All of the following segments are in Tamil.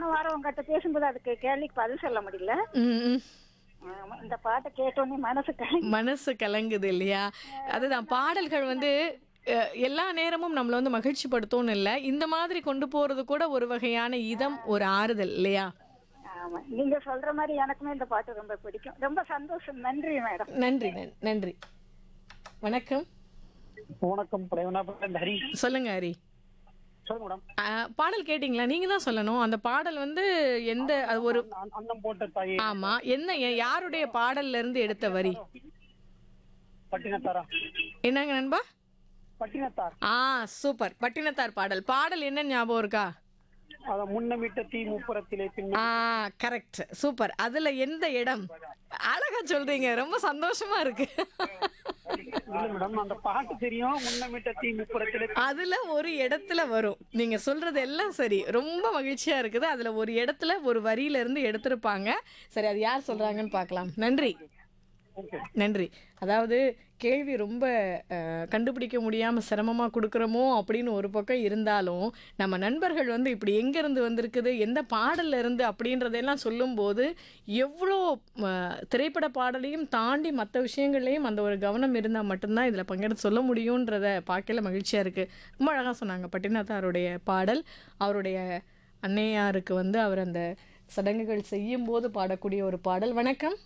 போன வாரம் உங்ககிட்ட பேசும்போது அதுக்கு கேள்விக்கு பதில் சொல்ல முடியல ம், ம். ஆமா, இந்த பாட்டை கேட்டோன்னே மனசு கலங்கி மனசு கலங்குது இல்லையா அதுதான் பாடல்கள் வந்து அஹ், எல்லா நேரமும் நம்மள வந்து மகிழ்ச்சி படுத்தோன்னு இல்லை இந்த மாதிரி கொண்டு போறது கூட ஒரு வகையான இதம் ஒரு ஆறுதல் இல்லையா ஆமா நீங்க சொல்ற மாதிரி எனக்குமே இந்த பாட்டு ரொம்ப பிடிக்கும் ரொம்ப சந்தோஷம் நன்றி மேடம் நன்றி நன்- நன்றி வணக்கம் வணக்கம் பிரேமநாபன் ஹரி சொல்லுங்க ஹரி சொல்லுங்க மேடம் அஹ், பாடல் கேட்டிங்களா நீங்க தான் சொல்லணும் அந்த பாடல் வந்து எந்த அது ஒரு அண்ணன் அன்னம் போட்ட தாயே ஆமா என்ன எ- யாருடைய பாடல்ல இருந்து எடுத்த வரி பட்டினத்தாரா என்னங்க நண்பா பட்டினத்தார் ஆ சூப்பர் பட்டினத்தார் பாடல் பாடல் என்ன ஞாபகம் இருக்கா அத முன்னமிட்ட தீ முப்புறத்திலே பின்ன ஆ கரெக்ட் சூப்பர் அதுல எந்த இடம் அழகா சொல்றீங்க ரொம்ப சந்தோஷமா இருக்கு இல்ல மேடம் அந்த பாட்டு தெரியும் முன்னமிட்ட தீ முப்புறத்திலே அதுல ஒரு இடத்துல வரும் நீங்க சொல்றது எல்லாம் சரி ரொம்ப மகிழ்ச்சியா இருக்குது அதுல ஒரு இடத்துல ஒரு வரியில இருந்து எடுத்திருப்பாங்க சரி அது யார் சொல்றாங்கன்னு பார்க்கலாம் நன்றி ஓகே நன்றி அதாவது கேள்வி ரொம்ப அஹ், கண்டுபிடிக்க முடியாமல் சிரமமாக கொடுக்குறோமோ அப்படின்னு ஒரு பக்கம் இருந்தாலும் நம்ம நண்பர்கள் வந்து இப்படி எங்கேருந்து வந்திருக்குது எந்த பாடல்ல இருந்து அப்படின்றதெல்லாம் சொல்லும்போது எவ்வளோ அஹ், திரைப்பட பாடலையும் தாண்டி மற்ற விஷயங்கள்லையும் அந்த ஒரு கவனம் இருந்தால் மட்டும்தான் இதில் பங்கெடுத்து சொல்ல முடியுன்றத பார்க்கல மகிழ்ச்சியாக இருக்குது ரொம்ப அழகாக சொன்னாங்க பட்டினத்தாருடைய பாடல் அவருடைய அன்னையாருக்கு வந்து அவர் அந்த சடங்குகள் செய்யும்போது பாடக்கூடிய ஒரு பாடல் வணக்கம்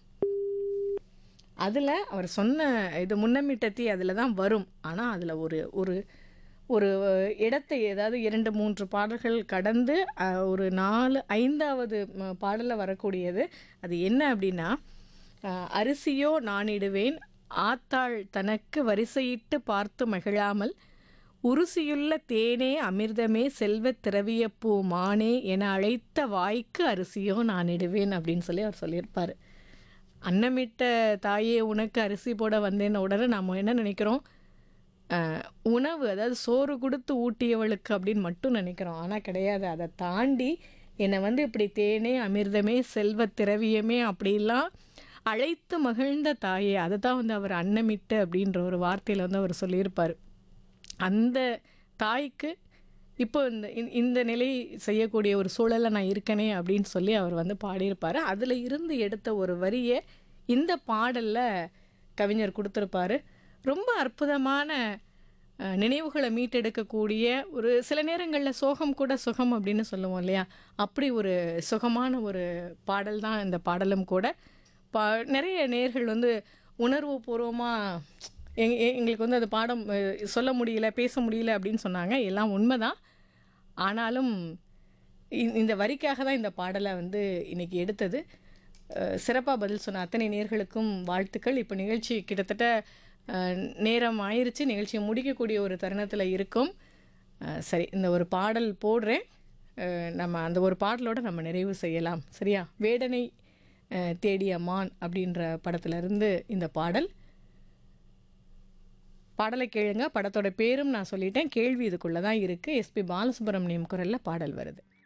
அதில் அவர் சொன்ன இது முன்னமிட்டத்தி அதில் தான் வரும் ஆனால் அதில் ஒரு ஒரு ஒரு இடத்தை ஏதாவது இரண்டு மூன்று பாடல்கள் கடந்து அஹ், ஒரு நாலு ஐந்தாவது பாடலில் வரக்கூடியது அது என்ன அப்படின்னா அஹ், அரிசியோ நானிடுவேன் ஆத்தாள் தனக்கு வரிசையிட்டு பார்த்து மகிழாமல் உருசியுள்ள தேனே அமிர்தமே செல்வத் திரவியப்பூ மானே என அழைத்த வாய்க்கு அரிசியோ நான் இடுவேன் அப்படின்னு சொல்லி அவர் சொல்லியிருப்பார் அன்னமிட்ட தாயே உனக்கு அரிசி போட வந்தேன்ன உடனே நம்ம என்ன நினைக்கிறோம் அஹ், உணவு அதாவது சோறு கொடுத்து ஊட்டியவளுக்கு அப்படின்னு மட்டும் நினைக்கிறோம் ஆனால் கிடையாது அதை தாண்டி என்னை வந்து இப்படி தேனே அமிர்தமே செல்வ திரவியமே அப்படிலாம் அழைத்து மகிழ்ந்த தாயே அதை தான் வந்து அவர் அன்னமிட்டு அப்படின்ற ஒரு வார்த்தையில் வந்து அவர் சொல்லியிருப்பார் அந்த தாய்க்கு இப்போ இந்த இந்த- இந்த நிலை செய்யக்கூடிய ஒரு சூழலில் நான் இருக்கனே அப்படின்னு சொல்லி அவர் வந்து பாடியிருப்பார் அதில் இருந்து எடுத்த ஒரு வரியை இந்த பாடலில் கவிஞர் கொடுத்துருப்பாரு ரொம்ப அற்புதமான அஹ், நினைவுகளை மீட்டெடுக்கக்கூடிய ஒரு சில நேரங்களில் சோகம் கூட சுகம் அப்படின்னு சொல்லுவோம் இல்லையா அப்படி ஒரு சுகமான ஒரு பாடல் தான் இந்த பாடலும் கூட பா நிறைய நேர்கள் வந்து உணர்வு பூர்வமாக எங் எ- எங்களுக்கு வந்து அது பாடம் அஹ், சொல்ல முடியல பேச முடியல அப்படின்னு சொன்னாங்க எல்லாம் உண்மைதான் ஆனாலும் இ- இந்த வரிக்காக தான் இந்த பாடலை வந்து இன்னைக்கு எடுத்தது சிறப்பாக பதில் சொன்ன அத்தனை நேர்களுக்கும் வாழ்த்துக்கள் இப்போ நிகழ்ச்சி கிட்டத்தட்ட அஹ், நேரம் ஆயிருச்சு நிகழ்ச்சியை முடிக்கக்கூடிய ஒரு தருணத்தில் இருக்கும் அஹ், சரி இந்த ஒரு பாடல் போடுறேன் அஹ், நம்ம அந்த ஒரு பாடலோட நம்ம நிறைவு செய்யலாம் சரியா வேடனை அஹ், தேடிய மான் அப்படின்ற படத்துல இந்த பாடல் பாடலை கேளுங்க படத்தோட பேரும் நான் சொல்லிட்டேன் கேள்வி இதுக்குள்ளே தான் இருக்குது எஸ்பி பாலசுப்ரமணியம் குரலில் பாடல் வருது